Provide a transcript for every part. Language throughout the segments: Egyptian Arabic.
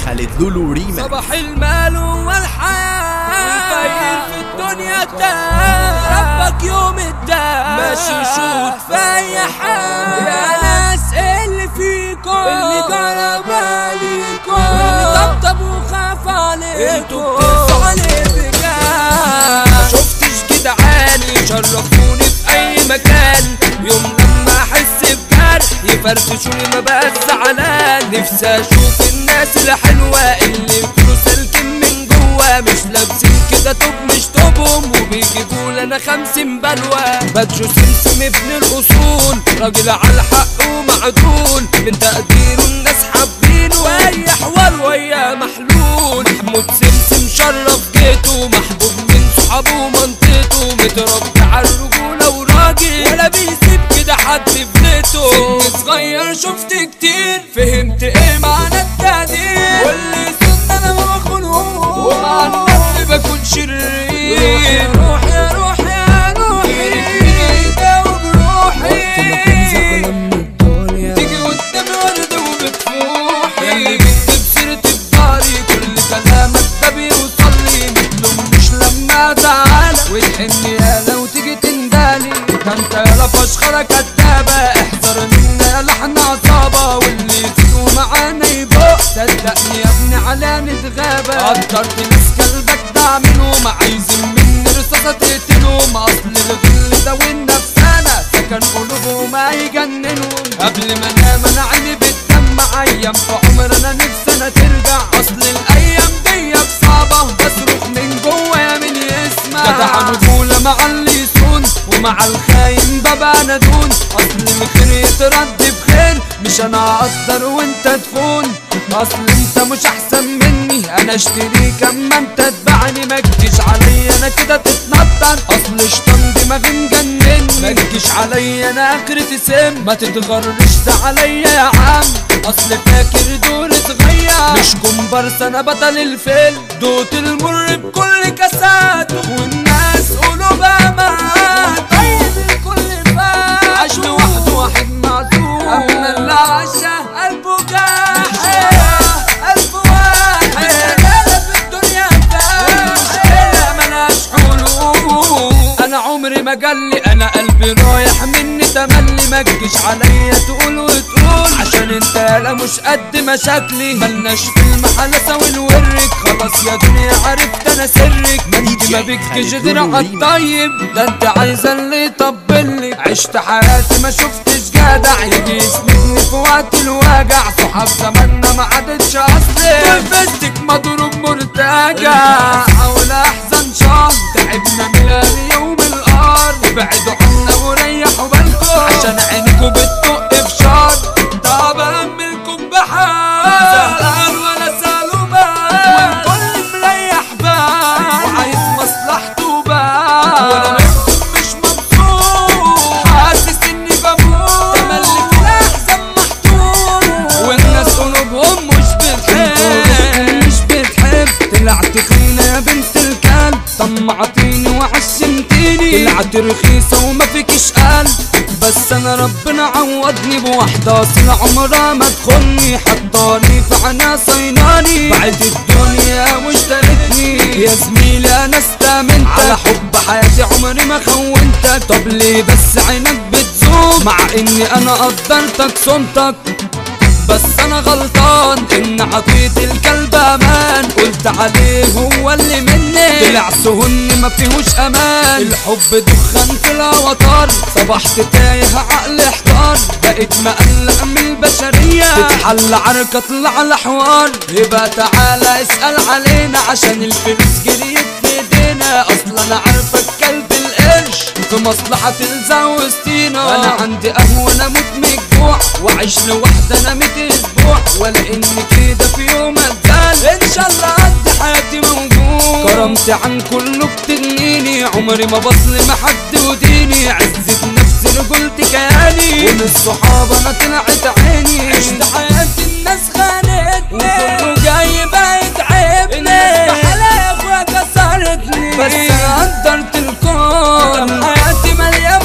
خالد لولو ريما صباح المال والحياة وفاير في الدنيا تاه ربك يوم الدار ماشي شوط في اي حال يا ناس اللي فيكم اللي جرى باليكم اللي طبطب وخاف عليكم انتوا بتنسوا عليه بجد ما شفتش جدعان يشرفوني في اي مكان يوم لما احس بجرح يفرفشوني ما بقى زعلان نفسي اشوف الناس الحلوه اللي بيكونوا سالكين من جوا مش لابسين كده توب مش توبهم وبيجيبوا لنا خمسين بلوى باتشو سمسم ابن الاصول راجل على الحق ومعدول من تقديره الناس حابينه واي حوار ويا محلول محمود سمسم شرف جيته محبوب من صحابه ومنطقته متربي على الرجوله وراجل ولا بيسيب كده حد في بيته سن صغير شفت كتير فهمت ايه معنى التقدير واللي سن انا ما بخونهوش ومع الناس بكون شرير روح يا روح يا روحي جاوب روحي تيجي قدامي ورد وبتفوحي ياللي بتجيب سيرتي بداري كل كلامك ده بيوصل لي مثله مش لما ازعلك وتحن يالا وتيجي تندالي ده انت يالا فشخرة كدابة احذر مني يا لحن عصابة واللي يسيبوا معانا يبقى صدقني يا ابني على نتغابى قدرت ناس كلبك ده منهم عايزين مني رصاصة تقتلهم اصل الغل ده والنفسانة سكن قلوبهم هيجننهم قبل ما انام انا عيني بتدمع ايام في عمر انا نفسي انا ترجع اصل الايام دي صعبة بصرخ من جوا يا من يسمع جدع رجولة مع اللي يصون ومع الخاين ببقى انا دون اصل الخير يترد بخير مش انا اقدر وانت تفون اصل انت مش احسن مني انا اشتريك اما انت تبعني ما تجيش عليا انا كده تتنطط اصل شطان دماغي مجنني ما تجيش عليا انا اخرتي سم ما تتغرش ده عليا يا عم اصل فاكر دور صغير مش كومبارس انا بطل الفيلم دوت المر بكل كاسات والناس قلوبها مات طيب الكل فات عاش لوحده واحد معزوم اما اللي عاشا قلبه جاحد قلبه واحد رجاله في الدنيا المشكله ملهاش حلول انا عمري ما جالي انا قلبي رايح مني تملي ما تجيش عليا تقول وتقول عشان انت لا مش قد مشاكلي ملناش في المحلسه ونورك خلاص يا دنيا عرفت انا سرك ما انت ما بكش غير عالطيب ده انت عايزه اللي يطبلك عشت حياتي ما شفتش جدع يجي يسندني في وقت الوجع صحاب زماننا ما عادتش اصلي نفستك مضروب مرتجع احاول احزن شهر تعبنا من القلي وبالارض ابعدوا عنا وريحوا بالكم عشان عينكم بتطق في شر طب املكم بحال زهقان ولا سالوا بال والكل مريح بال وعايز مصلحته بال وانا منكم مش مبسوط حاسس اني بموت تملي في الاحزان محطوط والناس قلوبهم مش بتحب مش بتحب طلعت خينة يا بنت الكلب طمعتيني وعشمتيني طلعت رخيصة وما فيكش قلب بس انا ربنا عوضني بواحدة اصل عمرها ما تخني حطاني في عنا صيناني بعد الدنيا واشترتني يا زميلي انا استامنتك على حب حياتي عمري ما خونتك طب ليه بس عينك بتزوم مع اني انا قدرتك صمتك بس انا غلطان ان عطيت الكلب امان قلت عليه هو اللي مني طلع سهن ما فيهوش امان الحب دخان في الاوتار صبحت تايه عقل احتار بقيت مقلق من البشرية تتحل عركة طلع الحوار يبقى تعالى اسأل علينا عشان الفلوس جريت في ايدينا اصلا انا عارفك كلب القرش في مصلحة الزوستينا انا عندي قهوة انا موت من الجوع واعيش لوحدي انا ميت اسبوع ولا ان كده في يوم اتزال ان شاء الله قد حياتي موجود كرمت عن كله بتغنيني عمري ما بظلم حد وديني عزة نفسي رجولتي كياني ومن الصحاب انا طلعت عيني عشت حياتي الناس خانتني وكله جاي بقى يتعبني الناس بحالها يا اخويا كسرتني بس انا قدرت الكون حياتي مليان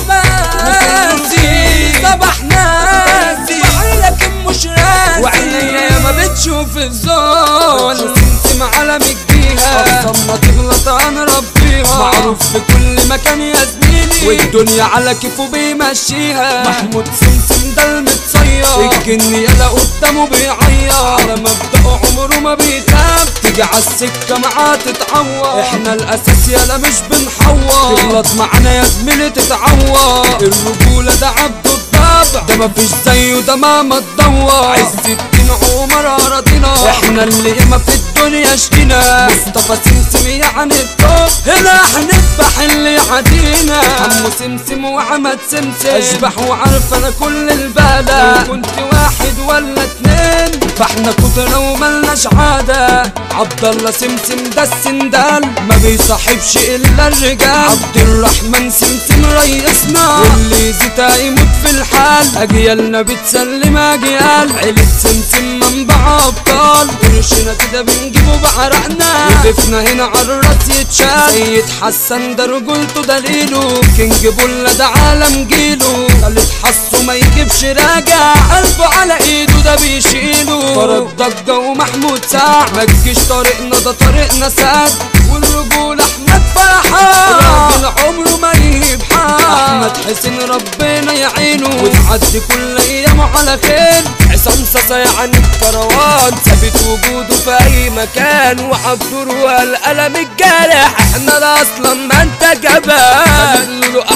مآسي صباح ناسي لكن مش راسي وعينيا ما بتشوف زول سمسم على مجديها اقسم ما تغلط هنربيها معروف في كل مكان يا زميلي والدنيا على كيفه بيمشيها محمود سمسم ده المتصير الجن يلا قدامه بيعيط على مبدأه عمره ما بيتاب تيجي عالسكة معاه تتعور احنا الاساس يلا مش بنحور تغلط معانا يا زميلي تتعور الرجولة ده عبده الطبع ده مفيش زيه ده مهما تدور عز الدين عمر اراضينا احنا اللي ما في الدنيا شقينا مصطفى سمسم يعني الطب هنا هنذبح اللي عدينا حمو سمسم وعمد سمسم اشبح وعارف انا كل البلد كنت واحد ولا اتنين فاحنا كتر وملناش عادة عبد الله سمسم ده السندال ما بيصاحبش الا الرجال عبد الرحمن سمسم ريسنا واللي زيتا يموت في الحال اجيالنا بتسلم اجيال عيلة سمسم منبع ابطال قرشنا كده بنجيبه بعرقنا وضيفنا هنا على الراس يتشال سيد حسن ده رجولته دليله كينج بولا ده عالم جيله خالد حسه ما يجيبش راجع قلبه على ايده ده بيشيله فرج ضجة ومحمود ساع ما تجيش طريقنا ده طريقنا سعد والرجولة احمد فرحان راجل عمره ما يهيب حال احمد حسين ربنا يعينه وتعدي كل ايامه على خير عصام صاصا يعني الكروان ثابت وجوده في اي مكان وحضوره القلم الجارح احنا ده اصلا ما انت جبان خالد لولو